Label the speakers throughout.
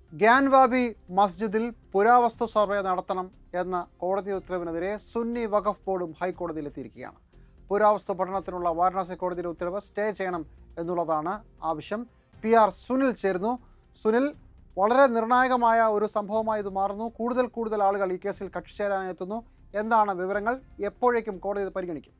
Speaker 1: ഗ്യാൻവാബി മസ്ജിദിൽ പുരാവസ്തു സർവേ നടത്തണം എന്ന കോടതി ഉത്തരവിനെതിരെ സുന്നി വഖഫ് ബോർഡും ഹൈക്കോടതിയിലെത്തിയിരിക്കുകയാണ് പുരാവസ്തു പഠനത്തിനുള്ള വാരണാസി കോടതിയുടെ ഉത്തരവ് സ്റ്റേ ചെയ്യണം എന്നുള്ളതാണ് ആവശ്യം പി ആർ സുനിൽ ചേരുന്നു സുനിൽ വളരെ നിർണായകമായ ഒരു സംഭവമായി ഇത് മാറുന്നു കൂടുതൽ കൂടുതൽ ആളുകൾ ഈ കേസിൽ കക്ഷി ചേരാനായി എത്തുന്നു എന്താണ് വിവരങ്ങൾ എപ്പോഴേക്കും കോടതി ഇത് പരിഗണിക്കും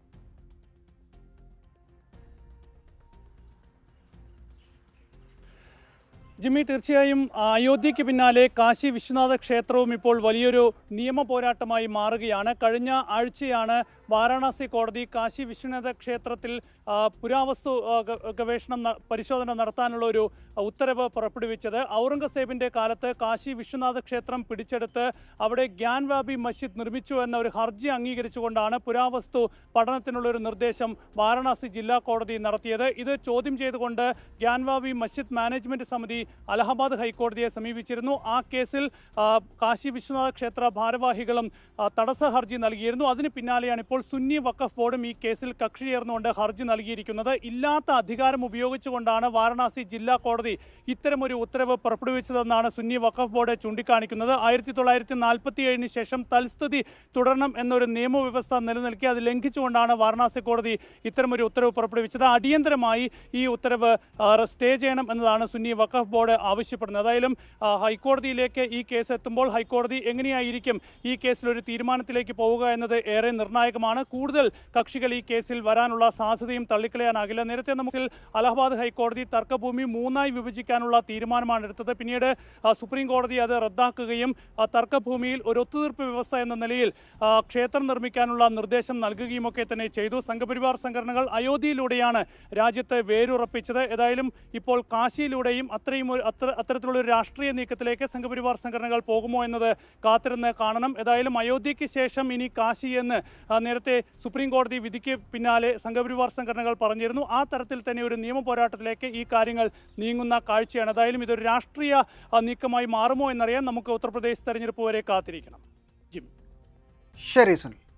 Speaker 2: ജിമ്മി തീർച്ചയായും ആ, അയോധ്യയ്ക്ക് പിന്നാലെ കാശി വിശ്വനാഥ ക്ഷേത്രവും ഇപ്പോൾ വലിയൊരു നിയമ പോരാട്ടമായി മാറുകയാണ് കഴിഞ്ഞ ആഴ്ചയാണ് വാരാണസി കോടതി കാശി വിശ്വനാഥ ക്ഷേത്രത്തിൽ ആ, പുരാവസ്തു ആ, ഗ- ഗവേഷണം ന- പരിശോധന നടത്താനുള്ള ഒരു ആ, ഉത്തരവ് പുറപ്പെടുവിച്ചത് ഔറംഗസേബിന്റെ കാലത്ത് കാശി വിശ്വനാഥ ക്ഷേത്രം പിടിച്ചെടുത്ത് അവിടെ ഗ്യാൻവാബി മസ്ജിദ് നിർമ്മിച്ചു എന്ന ഒരു ഹർജി അംഗീകരിച്ചുകൊണ്ടാണ് പുരാവസ്തു പഠനത്തിനുള്ള ഒരു നിർദ്ദേശം വാരണാസി ജില്ലാ കോടതി നടത്തിയത് ഇത് ചോദ്യം ചെയ്തുകൊണ്ട് ഗ്യാൻവാബി മസ്ജിദ് മാനേജ്മെന്റ് സമിതി അലഹബാദ് ഹൈക്കോടതിയെ സമീപിച്ചിരുന്നു ആ കേസിൽ ആ, കാശി വിശ്വനാഥ ക്ഷേത്ര ഭാരവാഹികളും ആ, തടസ്സ ഹർജി നൽകിയിരുന്നു അതിന് പിന്നാലെയാണ് ഇപ്പോൾ സുന്നി വഖഫ് ബോർഡും ഈ കേസിൽ കക്ഷി ചേർന്നുകൊണ്ട് ഹർജി നൽകിയിരിക്കുന്നത് ഇല്ലാത്ത അധികാരം ഉപയോഗിച്ചുകൊണ്ടാണ് വാരണാസി ജില്ലാ കോടതി ഇത്തരമൊരു ഉത്തരവ് പുറപ്പെടുവിച്ചതെന്നാണ് സുന്നി വഖഫ് ബോർഡ് ചൂണ്ടിക്കാണിക്കുന്നത് ആയിരത്തി തൊള്ളായിരത്തി നാൽപ്പത്തി ഏഴിന് ശേഷം തൽസ്ഥിതി തുടരണം എന്നൊരു നിയമവ്യവസ്ഥ നിലനിൽക്കി അത് ലംഘിച്ചുകൊണ്ടാണ് വാരണാസി കോടതി ഇത്തരമൊരു ഉത്തരവ് പുറപ്പെടുവിച്ചത് അടിയന്തരമായി ഈ ഉത്തരവ് ആ, സ്റ്റേ ചെയ്യണം എന്നതാണ് സുന്നി വഖഫ് ബോർഡ് ആവശ്യപ്പെടുന്നത് ഏതായാലും ആ, ഹൈക്കോടതിയിലേക്ക് ഈ കേസ് എത്തുമ്പോൾ ഹൈക്കോടതി എങ്ങനെയായിരിക്കും ഈ കേസിൽ ഒരു തീരുമാനത്തിലേക്ക് പോവുക എന്നത് ഏറെ നിർണായകമാണ് കൂടുതൽ കക്ഷികൾ ഈ കേസിൽ വരാനുള്ള സാധ്യതയും തള്ളിക്കളയാനാകില്ല നേരത്തെ നമുക്ക് അലഹബാദ് ഹൈക്കോടതി തർക്കഭൂമി മൂന്നായി വിഭജിക്കാനുള്ള തീരുമാനമാണ് എടുത്തത് പിന്നീട് ആ, സുപ്രീം കോടതി അത് റദ്ദാക്കുകയും ആ, തർക്കഭൂമിയിൽ ഒരു ഒത്തുതീർപ്പ് വ്യവസ്ഥ എന്ന നിലയിൽ ആ, ക്ഷേത്രം നിർമ്മിക്കാനുള്ള നിർദ്ദേശം നൽകുകയും ഒക്കെ തന്നെ ചെയ്തു സംഘപരിവാർ സംഘടനകൾ അയോധ്യയിലൂടെയാണ് രാജ്യത്ത് വേരുറപ്പിച്ചത് ഏതായാലും ഇപ്പോൾ കാശിയിലൂടെയും അത്രയും ഒരു അത്ര അത്തരത്തിലുള്ള ഒരു രാഷ്ട്രീയ നീക്കത്തിലേക്ക് സംഘപരിവാർ സംഘടനകൾ പോകുമോ എന്നത് കാത്തിരുന്ന് കാണണം ഏതായാലും അയോധ്യയ്ക്ക് ശേഷം ഇനി കാശി എന്ന് ആ, നേരത്തെ സുപ്രീം കോടതി വിധിക്ക് പിന്നാലെ സംഘപരിവാർ സംഘടനകൾ പറഞ്ഞിരുന്നു ആ തരത്തിൽ തന്നെ ഒരു നിയമ പോരാട്ടത്തിലേക്ക് ഈ കാര്യങ്ങൾ നീങ്ങുന്ന കാഴ്ചയാണ് ഏതായാലും ഇതൊരു രാഷ്ട്രീയ ആ, നീക്കമായി മാറുമോ എന്നറിയാൻ നമുക്ക് ഉത്തർപ്രദേശ് തെരഞ്ഞെടുപ്പ് വരെ കാത്തിരിക്കണം ജിം
Speaker 1: ശരി സുനിൽ